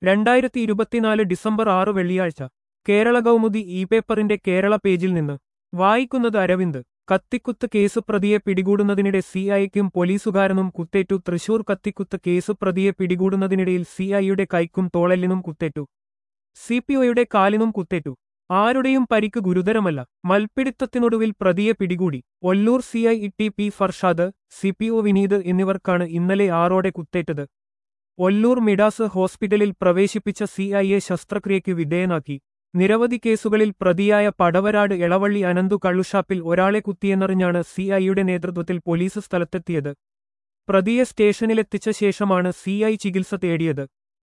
രണ്ടായിരത്തി ഇരുപത്തിനാല് ഡിസംബർ ആറ് വെള്ളിയാഴ്ച കേരള കൗമുദി ഇ പേപ്പറിന്റെ കേരള പേജിൽ നിന്ന് വായിക്കുന്നത് അരവിന്ദ് കത്തിക്കുത്ത് കേസ് പ്രതിയെ പിടികൂടുന്നതിനിടെ സിഐക്കും പോലീസുകാരനും കുത്തേറ്റു തൃശൂർ കത്തിക്കുത്ത് കേസ് പ്രതിയെ പിടികൂടുന്നതിനിടയിൽ സിഐയുടെ കൈക്കും തോളലിനും കുത്തേറ്റു സിപിഒയുടെ കാലിനും കുത്തേറ്റു ആരുടെയും പരിക്ക് ഗുരുതരമല്ല മൽപ്പിടിത്തത്തിനൊടുവിൽ പ്രതിയെ പിടികൂടി Ollur CI T P Farshad CPO Vineeth എന്നിവർക്കാണ് ഇന്നലെ ആറോടെ കുത്തേറ്റത് ഒല്ലൂർ മിഡാസ് ഹോസ്പിറ്റലിൽ പ്രവേശിപ്പിച്ച സിഐയെ ശസ്ത്രക്രിയയ്ക്ക് വിധേയനാക്കി നിരവധി കേസുകളിൽ പ്രതിയായ പടവരാട് എളവള്ളി അനന്തു കള്ളുഷാപ്പിൽ ഒരാളെ കുത്തിയെന്നറിഞ്ഞാണ് സിഐയുടെ നേതൃത്വത്തിൽ പോലീസ് സ്ഥലത്തെത്തിയത് പ്രതിയെ സ്റ്റേഷനിലെത്തിച്ച ശേഷമാണ് സിഐ ചികിത്സ തേടിയത്